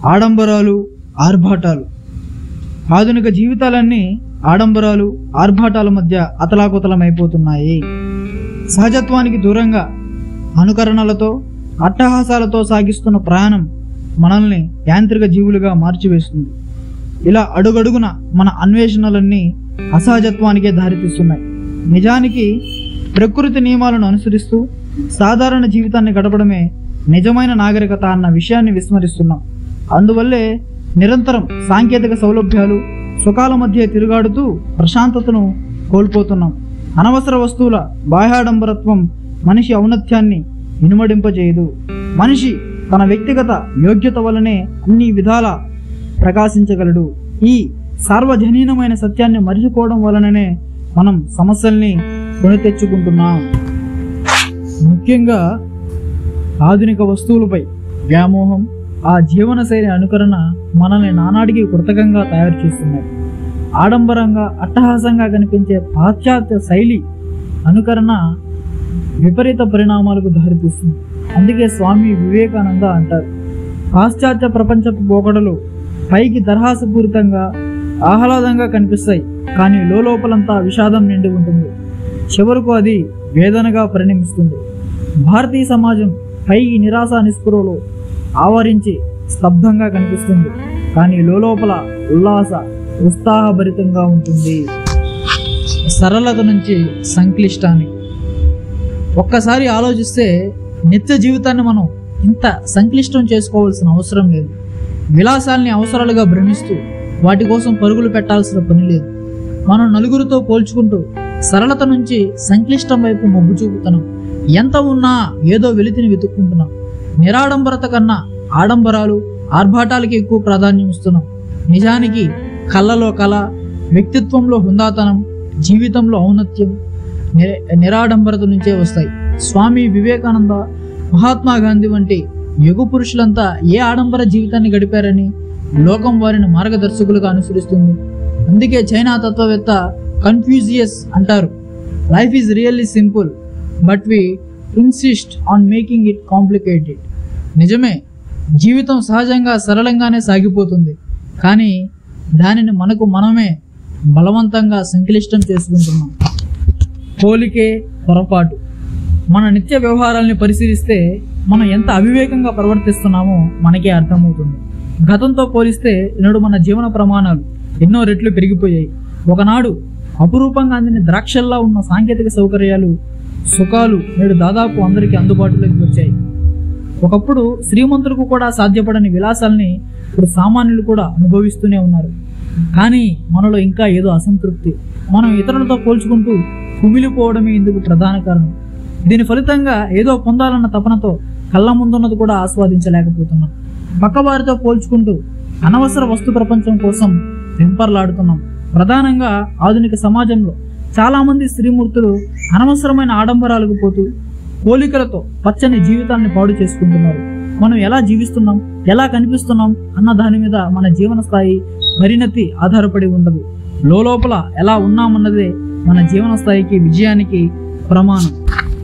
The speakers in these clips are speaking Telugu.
ఆడంబరాలు ఆర్భాటాలు ఆధునిక జీవితాలన్నీ ఆడంబరాలు ఆర్భాటాల మధ్య అతలాకుతలమైపోతున్నాయి సహజత్వానికి దూరంగా అనుకరణలతో అట్టహాసాలతో సాగిస్తున్న ప్రయాణం మనల్ని యాంత్రిక జీవులుగా మార్చివేస్తుంది ఇలా అడుగడుగున మన అన్వేషణలన్నీ అసహజత్వానికే దారితీస్తున్నాయి నిజానికి ప్రకృతి నియమాలను అనుసరిస్తూ సాధారణ జీవితాన్ని గడపడమే నిజమైన నాగరికత అన్న విషయాన్ని విస్మరిస్తున్నాం అందువల్లే నిరంతరం సాంకేతిక సౌలభ్యాలు సుఖాల మధ్య తిరుగాడుతూ ప్రశాంతతను కోల్పోతున్నాం అనవసర వస్తువుల బాహ్యాడంబరత్వం మనిషి ఔన్నత్యాన్ని ఇనుమడింపజేయదు మనిషి తన వ్యక్తిగత యోగ్యత వలనే అన్ని విధాల ప్రకాశించగలడు ఈ సార్వజనీనమైన సత్యాన్ని మరిచిపోవడం వలననే మనం సమస్యల్ని కొని తెచ్చుకుంటున్నాం ముఖ్యంగా ఆధునిక వస్తువులపై వ్యామోహం ఆ జీవనశైలి అనుకరణ మనల్ని నానాటికి కృతకంగా తయారు చేస్తున్నాయి ఆడంబరంగా అట్టహాసంగా కనిపించే పాశ్చాత్య శైలి అనుకరణ విపరీత పరిణామాలకు దారితీస్తుంది అందుకే స్వామి వివేకానంద అంటారు పాశ్చాత్య ప్రపంచపు పోకడలు పైకి దరహాసపూరితంగా ఆహ్లాదంగా కనిపిస్తాయి కానీ లోపలంతా విషాదం నిండి ఉంటుంది చివరకు అది వేదనగా పరిణమిస్తుంది భారతీయ సమాజం పైకి నిరాశ నిస్పృహలు ఆవరించి స్తబ్దంగా కనిపిస్తుంది కానీ లోపల ఉల్లాస ఉత్సాహభరితంగా ఉంటుంది సరళత నుంచి సంక్లిష్టాన్ని ఒక్కసారి ఆలోచిస్తే నిత్య జీవితాన్ని మనం ఇంత సంక్లిష్టం చేసుకోవాల్సిన అవసరం లేదు విలాసాల్ని అవసరాలుగా భ్రమిస్తూ వాటి కోసం పరుగులు పెట్టాల్సిన పని లేదు మనం నలుగురితో పోల్చుకుంటూ సరళత నుంచి సంక్లిష్టం వైపు మొగ్గు చూపుతున్నాం ఎంత ఉన్నా ఏదో వెలితిని వెతుక్కుంటున్నాం నిరాడంబరత కన్నా ఆడంబరాలు ఆర్భాటాలకి ఎక్కువ ప్రాధాన్యం ఇస్తున్నాం నిజానికి కళ్ళలో కళ వ్యక్తిత్వంలో హుందాతనం జీవితంలో ఔన్నత్యం నిర- నిరాడంబరత నుంచే వస్తాయి స్వామి వివేకానంద మహాత్మా గాంధీ వంటి యుగ పురుషులంతా ఏ ఆడంబర జీవితాన్ని గడిపారని లోకం వారిని మార్గదర్శకులుగా అనుసరిస్తుంది అందుకే చైనా తత్వవేత్త కన్ఫ్యూజియస్ అంటారు life is really simple but we insist on making it complicated నిజమే జీవితం సహజంగా సరళంగానే సాగిపోతుంది కానీ దానిని మనకు మనమే బలవంతంగా సంక్లిష్టం చేసుకుంటున్నాం పోలికే పొరపాటు మన నిత్య వ్యవహారాల్ని పరిశీలిస్తే మనం ఎంత అవివేకంగా ప్రవర్తిస్తున్నామో మనకే అర్థమవుతుంది గతంతో పోలిస్తే నేడు మన జీవన ప్రమాణాలు ఎన్నో రెట్లు పెరిగిపోయాయి ఒకనాడు అపురూపంగా అందిన ద్రాక్షల్లా ఉన్న సాంకేతిక సౌకర్యాలు సుఖాలు నేడు దాదాపు అందరికీ అందుబాటులోకి వచ్చాయి ఒకప్పుడు శ్రీమంతులకు కూడా సాధ్యపడని విలాసాల్ని ఇప్పుడు సామాన్యులు కూడా అనుభవిస్తూనే ఉన్నారు కానీ మనలో ఇంకా ఏదో అసంతృప్తి మనం ఇతరులతో పోల్చుకుంటూ కుమిలిపోవడమే ఇందుకు ప్రధాన కారణం దీని ఫలితంగా ఏదో పొందాలన్న తపనతో కళ్ళ ముందున్నది కూడా ఆస్వాదించలేకపోతున్నాం పక్కవారితో పోల్చుకుంటూ అనవసర వస్తు ప్రపంచం కోసం వెంపర్లాడుతున్నాం ప్రధానంగా ఆధునిక సమాజంలో చాలా మంది స్త్రీమూర్తులు అనవసరమైన ఆడంబరాలకు పోతూ పోలికలతో పచ్చని జీవితాన్ని పాడు చేసుకుంటున్నారు మనం ఎలా జీవిస్తున్నాం ఎలా కనిపిస్తున్నాం అన్న దాని మీద మన జీవన స్థాయి పరిణతి ఆధారపడి ఉండదు లోపల ఎలా ఉన్నామన్నదే మన జీవన స్థాయికి విజయానికి ప్రమాణం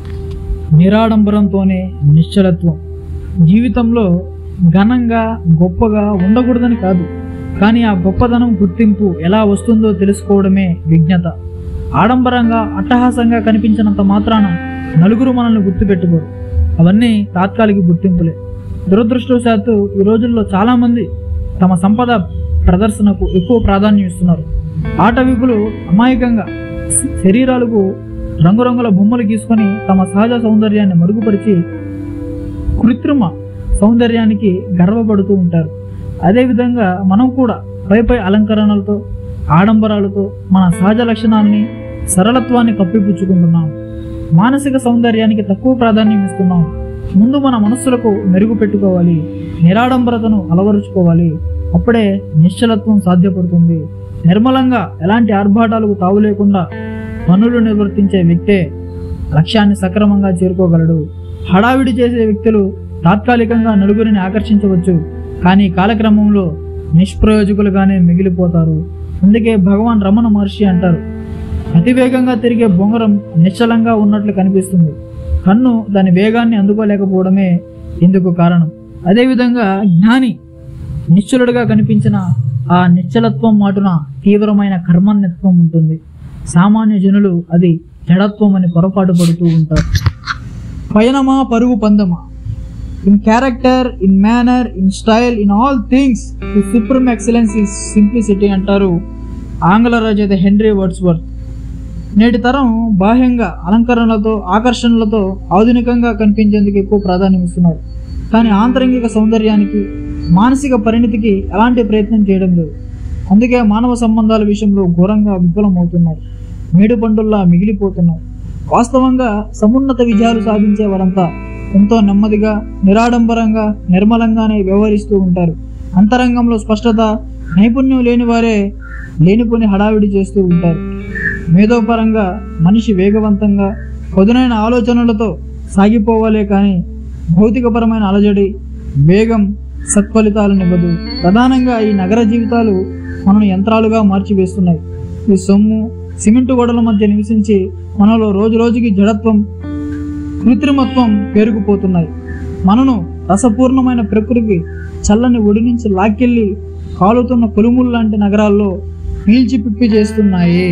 నిరాడంబరంతోనే నిశ్చలత్వం జీవితంలో ఘనంగా గొప్పగా ఉండకూడదని కాదు కానీ ఆ గొప్పదనం గుర్తింపు ఎలా వస్తుందో తెలుసుకోవడమే విజ్ఞత ఆడంబరంగా అట్టహాసంగా కనిపించినంత మాత్రాన నలుగురు మనల్ని గుర్తుపెట్టుకోరు అవన్నీ తాత్కాలిక గుర్తింపులే దురదృష్టవశాత్తు ఈ రోజుల్లో చాలామంది తమ సంపద ప్రదర్శనకు ఎక్కువ ప్రాధాన్యం ఇస్తున్నారు ఆటవికులు అమాయకంగా శరీరాలకు రంగురంగుల బొమ్మలు గీసుకొని తమ సహజ సౌందర్యాన్ని మరుగుపరిచి కృత్రిమ సౌందర్యానికి గర్వపడుతూ ఉంటారు అదేవిధంగా మనం కూడా పై పై అలంకరణలతో ఆడంబరాలతో మన సహజ లక్షణాన్ని సరళత్వాన్ని కప్పిపుచ్చుకుంటున్నాం మానసిక సౌందర్యానికి తక్కువ ప్రాధాన్యం ఇస్తున్నాం ముందు మన మనస్సులకు మెరుగు పెట్టుకోవాలి నిరాడంబరతను అలవరుచుకోవాలి అప్పుడే నిశ్చలత్వం సాధ్యపడుతుంది నిర్మలంగా ఎలాంటి ఆర్భాటాలకు తావు లేకుండా పనులు నిర్వర్తించే వ్యక్తే లక్ష్యాన్ని సక్రమంగా చేరుకోగలడు హడావిడి చేసే వ్యక్తులు తాత్కాలికంగా నలుగురిని ఆకర్షించవచ్చు కానీ కాలక్రమంలో నిష్ప్రయోజకులుగానే మిగిలిపోతారు అందుకే భగవాన్ రమణ మహర్షి అంటారు అతివేగంగా తిరిగే బొంగరం నిశ్చలంగా ఉన్నట్లు కనిపిస్తుంది కన్ను దాని వేగాన్ని అందుకోలేకపోవడమే ఇందుకు కారణం అదేవిధంగా జ్ఞాని నిశ్చలుడుగా కనిపించిన ఆ నిశ్చలత్వం మాటున తీవ్రమైన కర్మన్నత్వం ఉంటుంది సామాన్య జనులు అది జడత్వం అని పొరపాటు పడుతూ ఉంటారు పయనమా పరుగు పందమా in character in manner in style in all things the supreme excellence is simplicity అంటారు ఆంగ్ల రచయిత హెన్రీ వర్డ్స్వర్త్ నేటి తరం బాహ్యంగా అలంకరణలతో ఆకర్షణలతో ఆధునికంగా కనిపించేందుకు ఎక్కువ ప్రాధాన్యం ఇస్తున్నారు కానీ ఆంతరంగిక సౌందర్యానికి మానసిక పరిణితికి ఎలాంటి ప్రయత్నం చేయడం లేదు అందుకే మానవ సంబంధాల విషయంలో ఘోరంగా విఫలమవుతున్నారు మేడు పండుల్లా మిగిలిపోతున్నారు వాస్తవంగా సమున్నత విజయాలు సాధించే వారంతా ఎంతో నెమ్మదిగా నిరాడంబరంగా నిర్మలంగానే వ్యవహరిస్తూ ఉంటారు అంతరంగంలో స్పష్టత నైపుణ్యం లేని వారే లేనిపోని హడావిడి చేస్తూ ఉంటారు మేధోపరంగా మనిషి వేగవంతంగా పదునైన ఆలోచనలతో సాగిపోవాలే కానీ భౌతికపరమైన అలజడి వేగం సత్ఫలితాలనివ్వదు ప్రధానంగా ఈ నగర జీవితాలు మనను యంత్రాలుగా మార్చివేస్తున్నాయి ఈ సొమ్ము సిమెంటు గోడల మధ్య నివసించి మనలో రోజు రోజుకి జడత్వం కృత్రిమత్వం పేరుకుపోతున్నాయి మనను రసపూర్ణమైన ప్రకృతి చల్లని ఒడి నుంచి లాక్కెళ్ళి కాలుతున్న కొలుములు లాంటి నగరాల్లో పీల్చి పిప్పి చేస్తున్నాయి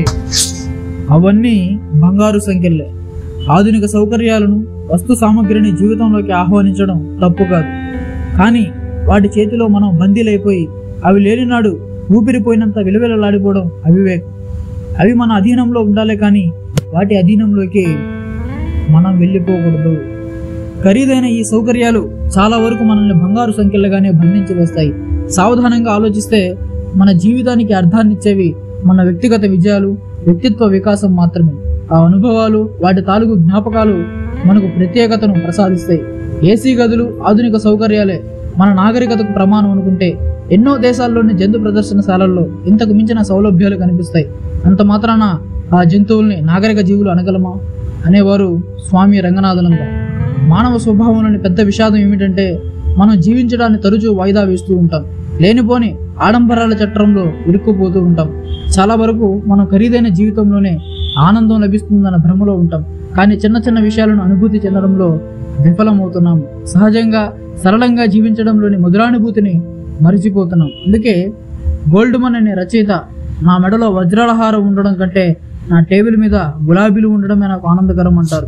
అవన్నీ బంగారు సంఖ్యలే ఆధునిక సౌకర్యాలను వస్తు సామగ్రిని జీవితంలోకి ఆహ్వానించడం తప్పు కాదు కానీ వాటి చేతిలో మనం బందీలైపోయి అవి లేనినాడు ఊపిరిపోయినంత విలువెలలాడిపోవడం అవివేకం అవి మన అధీనంలో ఉండాలి కానీ వాటి అధీనంలోకి మనం వెళ్ళిపోకూడదు ఖరీదైన ఈ సౌకర్యాలు చాలా వరకు మనల్ని బంగారు సంఖ్యలుగానే బంధించి వేస్తాయి సావధానంగా ఆలోచిస్తే మన జీవితానికి అర్థాన్నిచ్చేవి మన వ్యక్తిగత విజయాలు వ్యక్తిత్వ వికాసం మాత్రమే ఆ అనుభవాలు వాటి తాలూకు జ్ఞాపకాలు మనకు ప్రత్యేకతను ప్రసాదిస్తాయి ఏసీ గదులు ఆధునిక సౌకర్యాలే మన నాగరికతకు ప్రమాణం అనుకుంటే ఎన్నో దేశాల్లోని జంతు ప్రదర్శనశాలల్లో ఇంతకు మించిన సౌలభ్యాలు కనిపిస్తాయి అంత మాత్రాన ఆ జంతువుల్ని నాగరిక జీవులు అనగలమా అనేవారు స్వామి రంగనాథనంద మానవ స్వభావంలోని పెద్ద విషాదం ఏమిటంటే మనం జీవించడాన్ని తరచూ వాయిదా వేస్తూ ఉంటాం లేనిపోని ఆడంబరాల చట్టంలో ఇరుక్కుపోతూ ఉంటాం చాలా వరకు మనం ఖరీదైన జీవితంలోనే ఆనందం లభిస్తుందన్న భ్రమలో ఉంటాం కానీ చిన్న చిన్న విషయాలను అనుభూతి చెందడంలో విఫలమవుతున్నాం సహజంగా సరళంగా జీవించడంలోని మధురానుభూతిని మరిచిపోతున్నాం అందుకే గోల్డ్మన్ అనే రచయిత నా మెడలో వజ్రాల హారం ఉండడం కంటే నా టేబుల్ మీద గులాబీలు ఉండడమే నాకు ఆనందకరం అంటారు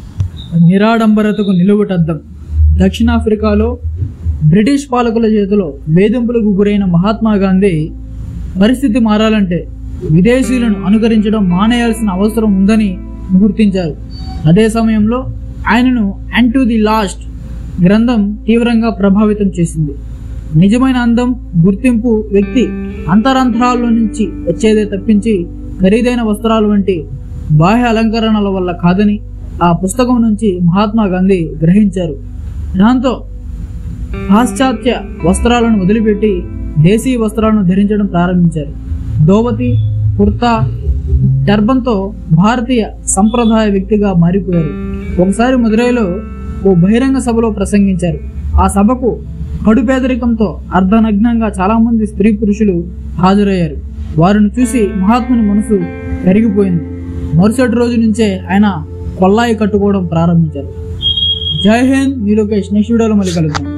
నిరాడంబరతకు నిలువుటద్దం దక్షిణాఫ్రికాలో బ్రిటిష్ పాలకుల చేతిలో వేధింపులకు గురైన మహాత్మా గాంధీ పరిస్థితి మారాలంటే విదేశీయులను అనుకరించడం మానేయాల్సిన అవసరం ఉందని గుర్తించారు అదే సమయంలో ఆయనను అండ్ టు ది లాస్ట్ గ్రంథం తీవ్రంగా ప్రభావితం చేసింది నిజమైన అందం గుర్తింపు వ్యక్తి అంతరంతరాల్లో నుంచి వచ్చేదే తప్పించి ఖరీదైన వస్త్రాలు వంటి బాహ్య అలంకరణల వల్ల కాదని ఆ పుస్తకం నుంచి మహాత్మా గాంధీ గ్రహించారు దాంతో పాశ్చాత్య వస్త్రాలను వదిలిపెట్టి దేశీయ వస్త్రాలను ధరించడం ప్రారంభించారు ధోవతి కుర్తా టర్బంతో భారతీయ సంప్రదాయ వ్యక్తిగా మారిపోయారు ఒకసారి మదురైలో ఓ బహిరంగ సభలో ప్రసంగించారు ఆ సభకు కడు పేదరికంతో అర్ధనగ్నంగా చాలా మంది స్త్రీ పురుషులు హాజరయ్యారు వారిని చూసి మహాత్ముని మనసు కరిగిపోయింది మరుసటి రోజు నుంచే ఆయన కొల్లాయి కట్టుకోవడం ప్రారంభించారు జై హింద్ మీ లోకేష్ నెక్స్ట్ వీడియోలో మళ్ళీ కలుద్దాం